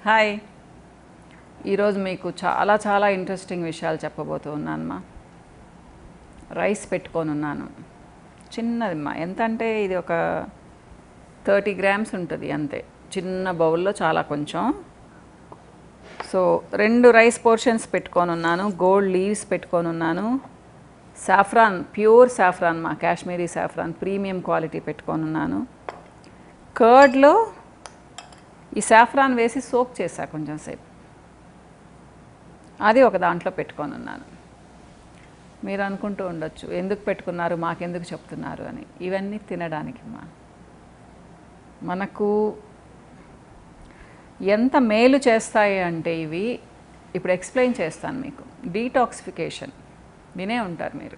hi ఈరోజు మీకు చాలా చాలా ఇంట్రెస్టింగ్ విషయాలు చెప్పబోతూ ఉన్నానమ్మా రైస్ పెట్టుకొని ఉన్నాను చిన్నదిమ్మా ఎంత అంటే ఇది ఒక థర్టీ గ్రామ్స్ ఉంటుంది అంతే చిన్న బౌల్లో చాలా కొంచెం సో రెండు రైస్ పోర్షన్స్ పెట్టుకొని ఉన్నాను గోల్డ్ లీవ్స్ పెట్టుకొని ఉన్నాను సాఫ్రాన్ ప్యూర్ సాఫ్రాన్ మా కాశ్మీరీ సాఫ్రాన్ ప్రీమియం క్వాలిటీ పెట్టుకొని ఉన్నాను కర్డ్లో ఈ సాఫ్రాన్ వేసి సోక్ చేసా కొంచెం సేపు అది ఒక దాంట్లో పెట్టుకొని ఉన్నాను మీరు అనుకుంటూ ఉండొచ్చు ఎందుకు పెట్టుకున్నారు మాకెందుకు చెప్తున్నారు అని ఇవన్నీ తినడానికి మా మనకు ఎంత మేలు చేస్తాయి అంటే ఇవి ఇప్పుడు ఎక్స్ప్లెయిన్ చేస్తాను మీకు డీటాక్సిఫికేషన్ వినే ఉంటారు మీరు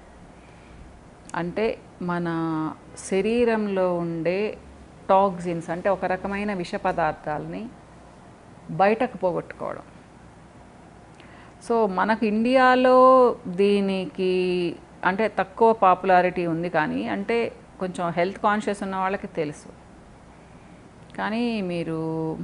అంటే మన శరీరంలో ఉండే టాక్సిన్స్ అంటే ఒక రకమైన విష పదార్థాలని బయటకు పోగొట్టుకోవడం సో మనకు ఇండియాలో దీనికి అంటే తక్కువ పాపులారిటీ ఉంది కానీ అంటే కొంచెం హెల్త్ కాన్షియస్ ఉన్న వాళ్ళకి తెలుసు కానీ మీరు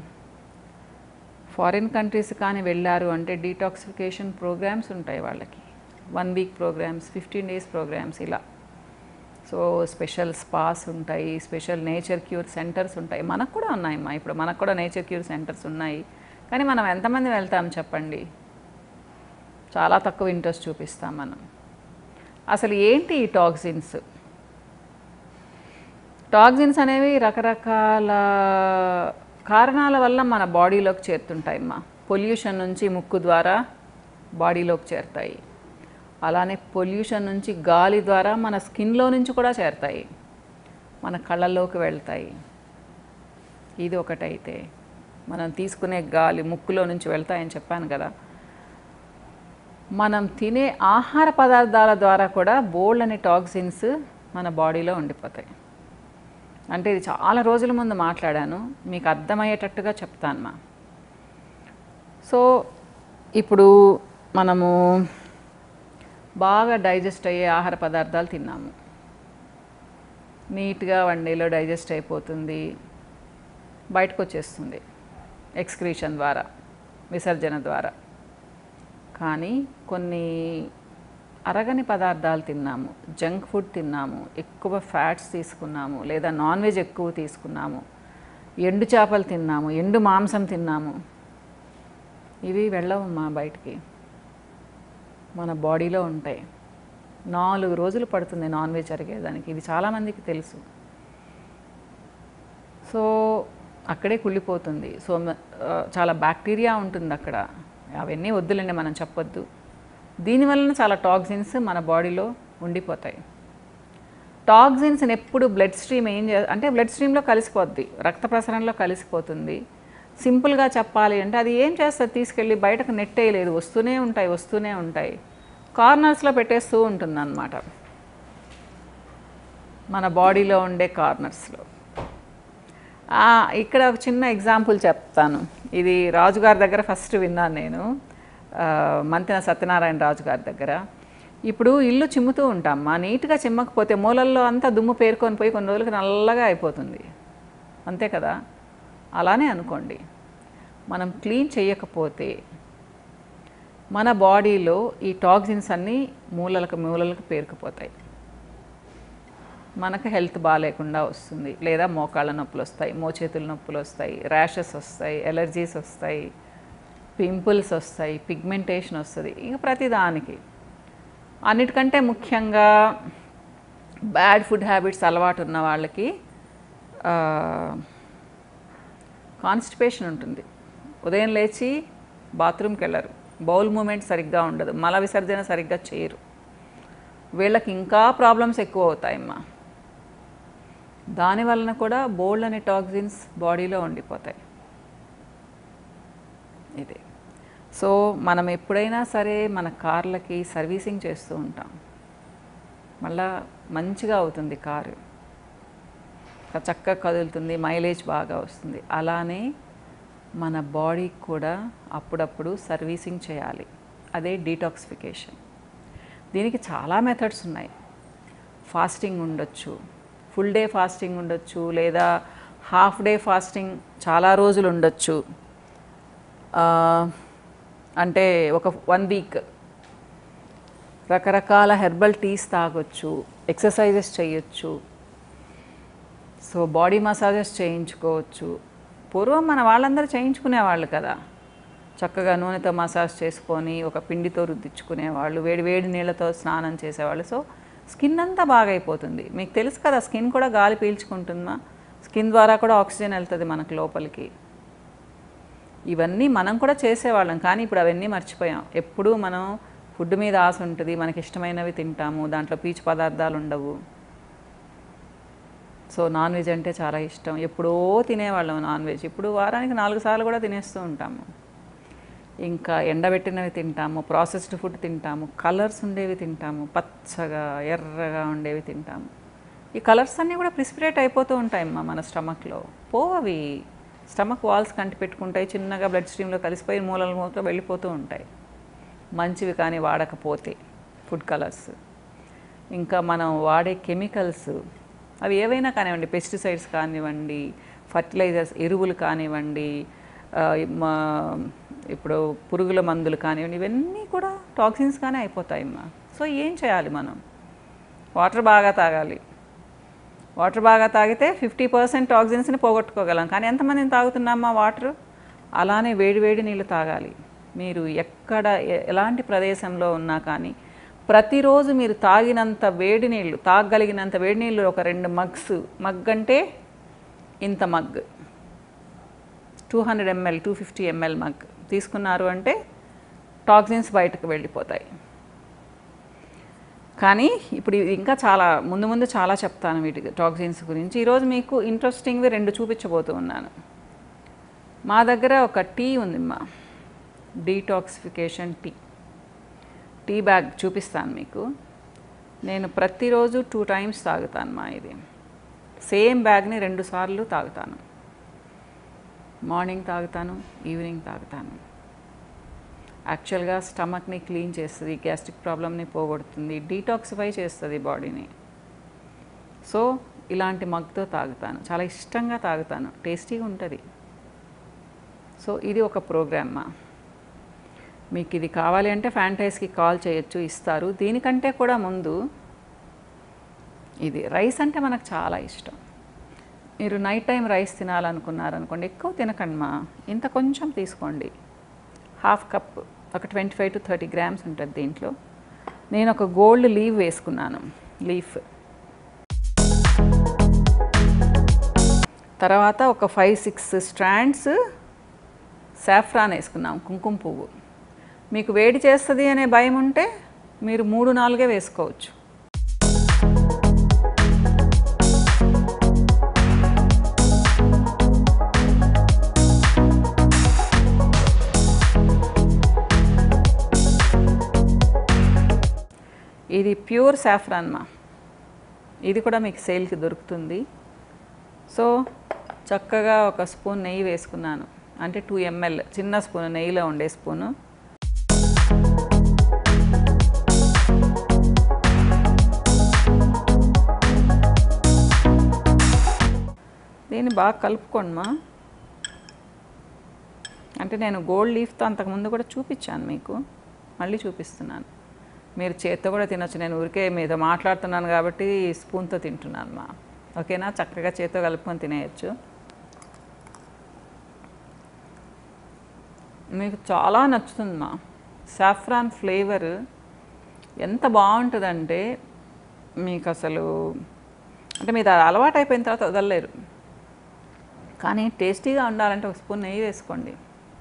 ఫారిన్ కంట్రీస్ కానీ వెళ్ళారు అంటే డీటాక్సిఫికేషన్ ప్రోగ్రామ్స్ ఉంటాయి వాళ్ళకి one week programs fifteen days programs ఇలా సో స్పెషల్ స్పాస్ ఉంటాయి స్పెషల్ నేచర్ క్యూర్ సెంటర్స్ ఉంటాయి మనకు కూడా ఉన్నాయమ్మా ఇప్పుడు మనకు కూడా నేచర్ క్యూర్ సెంటర్స్ ఉన్నాయి కానీ మనం ఎంతమంది వెళ్తాం చెప్పండి చాలా తక్కువ ఇంట్రెస్ట్ చూపిస్తాం మనం అసలు ఏంటి ఈ టాక్సిన్స్ టాక్సిన్స్ అనేవి రకరకాల కారణాల వల్ల మన బాడీలోకి చేరుతుంటాయి అమ్మా పొల్యూషన్ నుంచి ముక్కు ద్వారా బాడీలోకి చేరుతాయి అలానే పొల్యూషన్ నుంచి గాలి ద్వారా మన స్కిన్లో నుంచి కూడా చేరుతాయి మన కళ్ళల్లోకి వెళ్తాయి ఇది ఒకటైతే మనం తీసుకునే గాలి ముక్కులో నుంచి వెళ్తాయని చెప్పాను కదా మనం తినే ఆహార పదార్థాల ద్వారా కూడా బోల్డ్ అనే టాక్సిన్స్ మన బాడీలో ఉండిపోతాయి అంటే ఇది చాలా రోజుల ముందు మాట్లాడాను మీకు అర్థమయ్యేటట్టుగా చెప్తాను మా సో ఇప్పుడు మనము బాగా డైజెస్ట్ అయ్యే ఆహార పదార్థాలు తిన్నాము నీట్గా వన్ డేలో డైజెస్ట్ అయిపోతుంది బయటకు వచ్చేస్తుంది ఎక్స్క్రీషన్ ద్వారా విసర్జన ద్వారా కానీ కొన్ని అరగని పదార్థాలు తిన్నాము జంక్ ఫుడ్ తిన్నాము ఎక్కువ ఫ్యాట్స్ తీసుకున్నాము లేదా నాన్ వెజ్ ఎక్కువ తీసుకున్నాము ఎండు చేపలు తిన్నాము ఎండు మాంసం తిన్నాము ఇవి వెళ్ళవు మా బయటికి మన బాడీలో ఉంటాయి నాలుగు రోజులు పడుతుంది నాన్ వెజ్ అరిగేదానికి ఇది చాలామందికి తెలుసు సో అక్కడే కుళ్ళిపోతుంది సో మ- ఆ, చాలా బ్యాక్టీరియా ఉంటుంది అక్కడ అవన్నీ వద్దులండి మనం చెప్పొద్దు దీనివలన చాలా టాక్సిన్స్ మన బాడీలో ఉండిపోతాయి టాక్సిన్స్ని ఎప్పుడు బ్లడ్ స్ట్రీమ్ ఏం చే అంటే బ్లడ్ స్ట్రీమ్లో కలిసిపోద్ది రక్త ప్రసరణలో కలిసిపోతుంది సింపుల్గా చెప్పాలి అంటే అది ఏం చేస్తుంది తీసుకెళ్ళి బయటకు నెట్టేయలేదు వస్తూనే ఉంటాయి వస్తూనే ఉంటాయి కార్నర్స్లో పెట్టేస్తూ ఉంటుంది అన్నమాట మన బాడీలో ఉండే కార్నర్స్లో ఆ, ఇక్కడ ఒక చిన్న ఎగ్జాంపుల్ చెప్తాను ఇది రాజుగారి దగ్గర ఫస్ట్ విన్నాను నేను ఆ, మంతెన సత్యనారాయణ రాజు గారి దగ్గర ఇప్పుడు ఇల్లు చిమ్ముతూ ఉంటాం మా నీట్గా చిమ్మకపోతే మూలల్లో అంతా దుమ్ము పేరుకొని పోయి కొన్ని రోజులకి నల్లగా అయిపోతుంది అంతే కదా అలానే అనుకోండి మనం క్లీన్ చేయకపోతే మన బాడీలో ఈ టాక్సిన్స్ అన్నీ మూలలకు మూలలకు పేరుకుపోతాయి మనకు హెల్త్ బాగాలేకుండా వస్తుంది లేదా మోకాళ్ళ నొప్పులు వస్తాయి మోచేతుల నొప్పులు వస్తాయి ర్యాషెస్ వస్తాయి ఎలర్జీస్ వస్తాయి పింపుల్స్ వస్తాయి పిగ్మెంటేషన్ వస్తుంది ఇక ప్రతిదానికి అన్నిటికంటే ముఖ్యంగా బ్యాడ్ ఫుడ్ హ్యాబిట్స్ అలవాటు ఉన్న వాళ్ళకి కాన్స్టిపేషన్ ఉంటుంది ఉదయం లేచి బాత్రూమ్కి వెళ్ళరు బౌల్ మూమెంట్ సరిగ్గా ఉండదు మల విసర్జన సరిగ్గా చేయరు వీళ్ళకి ఇంకా ప్రాబ్లమ్స్ ఎక్కువ అవుతాయమ్మా దాని వలన కూడా బోల్డ్ అనే టాక్సిన్స్ బాడీలో ఉండిపోతాయి ఇది సో మనం ఎప్పుడైనా సరే మన కార్లకి సర్వీసింగ్ చేస్తూ ఉంటాం మళ్ళా మంచిగా అవుతుంది కారు చక్కగా కదులుతుంది మైలేజ్ బాగా వస్తుంది అలానే మన బాడీకి కూడా అప్పుడప్పుడు సర్వీసింగ్ చేయాలి అదే డీటాక్సిఫికేషన్ దీనికి చాలా మెథడ్స్ ఉన్నాయి ఫాస్టింగ్ ఉండొచ్చు ఫుల్ డే ఫాస్టింగ్ ఉండొచ్చు లేదా హాఫ్ డే ఫాస్టింగ్ చాలా రోజులు ఉండొచ్చు ఆ, అంటే ఒక వన్ వీక్ రకరకాల హెర్బల్ టీస్ తాగొచ్చు ఎక్సర్సైజెస్ చేయొచ్చు సో బాడీ మసాజెస్ చేయించుకోవచ్చు పూర్వం మన వాళ్ళందరూ చేయించుకునేవాళ్ళు కదా చక్కగా నూనెతో మసాజ్ చేసుకొని ఒక పిండితో రుద్దించుకునేవాళ్ళు వేడి వేడి నీళ్ళతో స్నానం చేసేవాళ్ళు సో స్కిన్ అంతా బాగా అయిపోతుంది మీకు తెలుసు కదా స్కిన్ కూడా గాలి పీల్చుకుంటుందా స్కిన్ ద్వారా కూడా ఆక్సిజన్ వెళ్తుంది మనకు లోపలికి ఇవన్నీ మనం కూడా చేసేవాళ్ళం కానీ ఇప్పుడు అవన్నీ మర్చిపోయాం ఎప్పుడూ మనం ఫుడ్ మీద ఆశ ఉంటుంది మనకి ఇష్టమైనవి తింటాము దాంట్లో పీచు పదార్థాలు ఉండవు సో నాన్ వెజ్ అంటే చాలా ఇష్టం ఎప్పుడో తినేవాళ్ళం నాన్ వెజ్ ఇప్పుడు వారానికి నాలుగు సార్లు కూడా తినేస్తూ ఉంటాము ఇంకా ఎండబెట్టినవి తింటాము ప్రాసెస్డ్ ఫుడ్ తింటాము కలర్స్ ఉండేవి తింటాము పచ్చగా ఎర్రగా ఉండేవి తింటాము ఈ కలర్స్ అన్నీ కూడా ప్రిస్పిరేట్ అయిపోతూ ఉంటాయమ్మా మన స్టమక్లో పోవవి స్టమక్ వాల్స్ కంటి పెట్టుకుంటాయి చిన్నగా బ్లడ్ స్ట్రీమ్లో కలిసిపోయి మూలల మూలతో వెళ్ళిపోతూ ఉంటాయి మంచివి కానీ వాడకపోతే ఫుడ్ కలర్స్ ఇంకా మనం వాడే కెమికల్స్ అవి ఏవైనా కానివ్వండి పెస్టిసైడ్స్ కానివ్వండి ఫర్టిలైజర్స్ ఎరువులు కానివ్వండి ఆ, మా- ఇప్పుడు పురుగుల మందులు కానివ్వండి ఇవన్నీ కూడా టాక్సిన్స్ కానీ అయిపోతాయి అమ్మా సో ఏం చేయాలి మనం వాటర్ బాగా తాగాలి వాటర్ బాగా తాగితే ఫిఫ్టీ పర్సెంట్ టాక్సిన్స్ని పోగొట్టుకోగలం కానీ ఎంతమందిని తాగుతున్నామా వాటర్ అలానే వేడి వేడి నీళ్ళు తాగాలి మీరు ఎక్కడ ఎ- ఎలాంటి ప్రదేశంలో ఉన్నా కానీ ప్రతిరోజు మీరు తాగినంత వేడి నీళ్ళు తాగగలిగినంత వేడి నీళ్ళు ఒక రెండు మగ్స్ మగ్ అంటే ఇంత mug two hundred ML two fifty ML mug తీసుకున్నారు అంటే టాక్సిన్స్ బయటకు వెళ్ళిపోతాయి కానీ ఇప్పుడు ఇది ఇంకా చాలా ముందు ముందు చాలా చెప్తాను వీటి టాక్సిన్స్ గురించి ఈరోజు మీకు ఇంట్రెస్టింగ్వి రెండు చూపించబోతూ ఉన్నాను మా దగ్గర ఒక టీ ఉందిమ్మా డీటాక్సిఫికేషన్ టీ టీ బ్యాగ్ చూపిస్తాను మీకు నేను ప్రతిరోజు టూ టైమ్స్ తాగుతాను మా ఇది సేమ్ బ్యాగ్ని రెండు సార్లు తాగుతాను మార్నింగ్ తాగుతాను ఈవినింగ్ తాగుతాను యాక్చువల్గా స్టమక్ని క్లీన్ చేస్తుంది గ్యాస్ట్రిక్ ప్రాబ్లమ్ని పోగొడుతుంది డీటాక్సిఫై చేస్తుంది బాడీని సో ఇలాంటి మగ్తో తాగుతాను చాలా ఇష్టంగా తాగుతాను టేస్టీగా ఉంటుంది సో ఇది ఒక ప్రోగ్రామ్మా మీకు ఇది కావాలి అంటే ఫ్యాంటైజ్కి కాల్ చేయొచ్చు ఇస్తారు దీనికంటే కూడా ముందు ఇది రైస్ అంటే మనకు చాలా ఇష్టం మీరు నైట్ టైం రైస్ తినాలనుకున్నారనుకోండి ఎక్కువ తినకండి మా ఇంత కొంచెం తీసుకోండి హాఫ్ కప్ ఒక twenty five to thirty grams ఉంటుంది దీంట్లో నేను ఒక గోల్డ్ లీవ్ వేసుకున్నాను లీఫ్ తర్వాత ఒక ఫైవ్ సిక్స్ స్ట్రాండ్స్ సాఫ్రాన్ వేసుకున్నాం కుంకుమ పువ్వు మీకు వేడి చేస్తుంది అనే భయం ఉంటే మీరు మూడు నాలుగే వేసుకోవచ్చు ఇది ప్యూర్ సాఫ్రాన్ మా ఇది కూడా మీకు సేల్కి దొరుకుతుంది సో చక్కగా ఒక స్పూన్ నెయ్యి వేసుకున్నాను అంటే టూ ఎంఎల్ చిన్న స్పూన్ నెయ్యిలో ఉండే స్పూను దీన్ని బాగా కలుపుకోండి మా అంటే నేను గోల్డ్ లీఫ్తో అంతకుముందు కూడా చూపించాను మీకు మళ్ళీ చూపిస్తున్నాను మీరు చేత్తో కూడా తినొచ్చు నేను ఊరికే మీతో మాట్లాడుతున్నాను కాబట్టి స్పూన్తో తింటున్నాను మా ఓకేనా చక్కగా చేత్తో కలుపుకొని తినేయచ్చు మీకు చాలా నచ్చుతుంది మా సాఫ్రాన్ ఫ్లేవర్ ఎంత బాగుంటుందంటే మీకు అసలు అంటే మీరు అది అలవాటు అయిపోయిన తర్వాత వదలలేరు కానీ టేస్టీగా ఉండాలంటే ఒక స్పూన్ నెయ్యి వేసుకోండి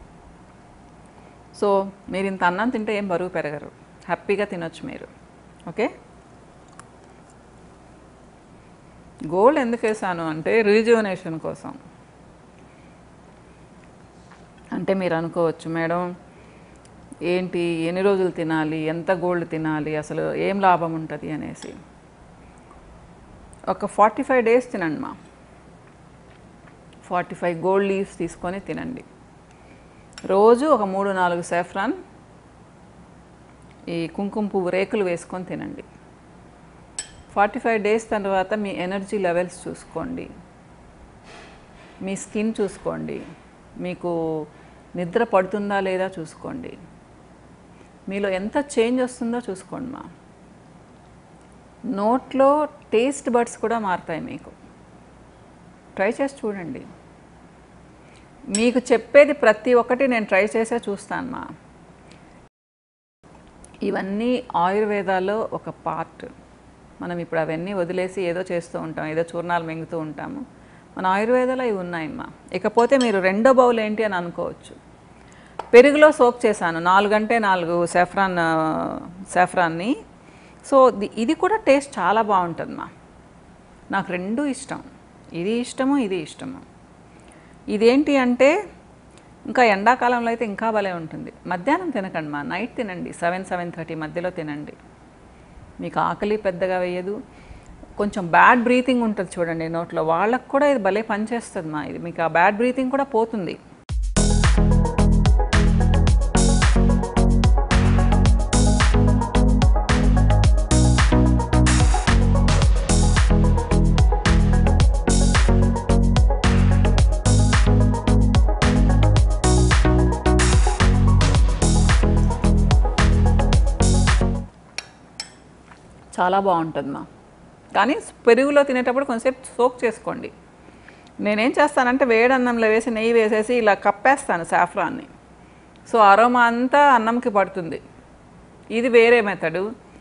సో మీరు ఇంత అన్నం తింటే ఏం బరువు పెరగరు హ్యాపీగా తినొచ్చు మీరు ఓకే గోల్డ్ ఎందుకు వేసాను అంటే రీజువనేషన్ కోసం అంటే మీరు అనుకోవచ్చు మేడం ఏంటి ఎన్ని రోజులు తినాలి ఎంత గోల్డ్ తినాలి అసలు ఏం లాభం ఉంటుంది అనేసి ఒక ఫార్టీ ఫైవ్ డేస్ తినండి మా ఫార్టీ ఫైవ్ గోల్డ్ లీవ్స్ తీసుకొని తినండి రోజు ఒక మూడు నాలుగు సాఫ్రాన్ ఈ కుంకుమ పువ్వు రేకులు వేసుకొని తినండి ఫార్టీ ఫైవ్ డేస్ తర్వాత మీ ఎనర్జీ లెవెల్స్ చూసుకోండి మీ స్కిన్ చూసుకోండి మీకు నిద్ర పడుతుందా లేదా చూసుకోండి మీలో ఎంత చేంజ్ వస్తుందో చూసుకోండి మా నోట్లో టేస్ట్ బడ్స్ కూడా మారుతాయి మీకు ట్రై చేసి చూడండి మీకు చెప్పేది ప్రతి ఒక్కటి నేను ట్రై చేసే చూస్తాను మా ఇవన్నీ ఆయుర్వేదాలో ఒక పార్ట్ మనం ఇప్పుడు అవన్నీ వదిలేసి ఏదో చేస్తూ ఉంటాం ఏదో చూర్ణాలు మింగుతూ ఉంటాము మన ఆయుర్వేదాలో ఇవి ఉన్నాయమ్మా ఇకపోతే మీరు రెండో బౌల్ ఏంటి అని అనుకోవచ్చు పెరుగులో సోక్ చేశాను నాలుగంటే నాలుగు సాఫ్రాన్ సాఫ్రాన్ని సో ది- ఇది కూడా టేస్ట్ చాలా బాగుంటుందమ్మా నాకు రెండు ఇష్టం ఇది ఇష్టము ఇది ఇష్టము ఇదేంటి అంటే ఇంకా ఎండాకాలంలో అయితే ఇంకా భలే ఉంటుంది మధ్యాహ్నం తినకండి మా నైట్ తినండి సెవెన్ సెవెన్ థర్టీ మధ్యలో తినండి మీకు ఆకలి పెద్దగా వేయదు కొంచెం బ్యాడ్ బ్రీతింగ్ ఉంటుంది చూడండి నోట్లో వాళ్ళకు కూడా ఇది భలే పనిచేస్తుంది మా ఇది మీకు ఆ బ్యాడ్ బ్రీతింగ్ కూడా పోతుంది చాలా బాగుంటుంది మా కానీ పెరుగులో తినేటప్పుడు కొంచెంసేపు సోక్ చేసుకోండి నేనేం చేస్తానంటే వేడి అన్నంలో వేసి నెయ్యి వేసేసి ఇలా కప్పేస్తాను సాఫ్రాన్ని సో అరోమా అంతా అన్నంకి పడుతుంది ఇది వేరే మెథడు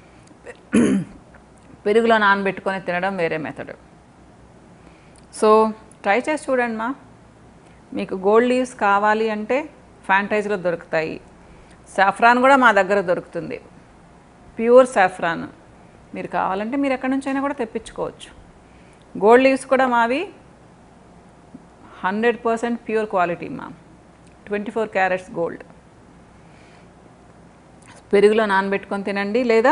పెరుగులో నానబెట్టుకొని తినడం వేరే మెథడ్ సో ట్రై చేసి చూడండి మా మీకు గోల్డ్ లీవ్స్ కావాలి అంటే ఫ్యాంటైజ్లో దొరుకుతాయి సాఫ్రాన్ కూడా మా దగ్గర దొరుకుతుంది ప్యూర్ సాఫ్రాన్ మీరు కావాలంటే మీరు ఎక్కడి నుంచైనా కూడా తెప్పించుకోవచ్చు గోల్డ్ లీవ్స్ కూడా మావి హండ్రెడ్ పర్సెంట్ ప్యూర్ క్వాలిటీ మా ట్వంటీ ఫోర్ క్యారెట్స్ గోల్డ్ పెరుగులో నానబెట్టుకొని తినండి లేదా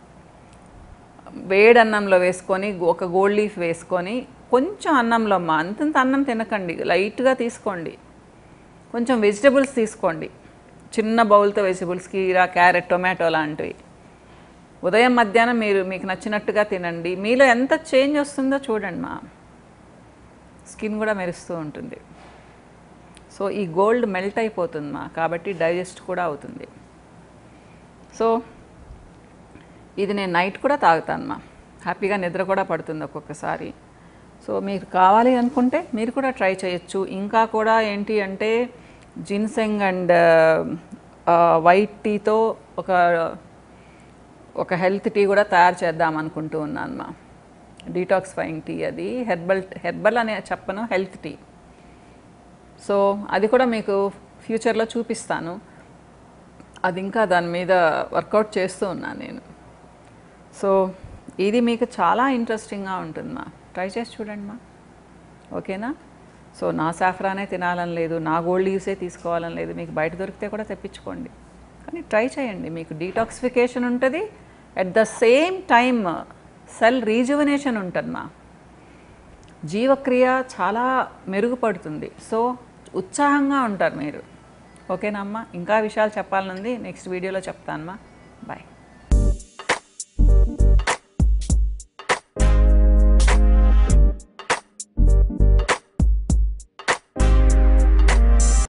వేడి అన్నంలో వేసుకొని ఒక గోల్డ్ లీఫ్ వేసుకొని కొంచెం అన్నంలో అమ్మ అంతంత అన్నం తినకండి లైట్గా తీసుకోండి కొంచెం వెజిటబుల్స్ తీసుకోండి చిన్న బౌల్తో వెజిటబుల్స్ కీరా క్యారెట్ టొమాటో లాంటివి ఉదయం మధ్యాహ్నం మీరు మీకు నచ్చినట్టుగా తినండి మీలో ఎంత చేంజ్ వస్తుందో చూడండి మా స్కిన్ కూడా మెరుస్తూ ఉంటుంది సో ఈ గోల్డ్ మెల్ట్ అయిపోతుంది మా కాబట్టి డైజెస్ట్ కూడా అవుతుంది సో ఇది నేను నైట్ కూడా తాగుతాను మా హ్యాపీగా నిద్ర కూడా పడుతుంది ఒక్కొక్కసారి సో మీకు కావాలి అనుకుంటే మీరు కూడా ట్రై చేయొచ్చు ఇంకా కూడా ఏంటి అంటే జిన్సెంగ్ అండ్ వైట్ టీతో ఒక ఒక హెల్త్ టీ కూడా తయారు చేద్దాం అనుకుంటూ ఉన్నాను మా డీటాక్స్ఫైయింగ్ టీ అది హెర్బల్ హెర్బల్ అనే చెప్పను హెల్త్ టీ సో అది కూడా మీకు ఫ్యూచర్లో చూపిస్తాను అది ఇంకా దాని మీద వర్కౌట్ చేస్తూ ఉన్నాను నేను సో ఇది మీకు చాలా ఇంట్రెస్టింగ్గా ఉంటుంది మా ట్రై చేసి చూడండి మా ఓకేనా సో నా సాఫ్రానే తినాలని లేదు నా గోల్డ్ లీవ్సే తీసుకోవాలని లేదు మీకు బయట దొరికితే కూడా తెప్పించుకోండి కానీ ట్రై చేయండి మీకు డీటాక్సిఫికేషన్ ఉంటుంది at the same time cell rejuvenation ఉంటుంది మా జీవక్రియ చాలా మెరుగుపడుతుంది సో ఉత్సాహంగా ఉంటారు మీరు ఓకేనా అమ్మా ఇంకా విషయాలు చెప్పాలనుంది నెక్స్ట్ వీడియోలో చెప్తానమ్మా బాయ్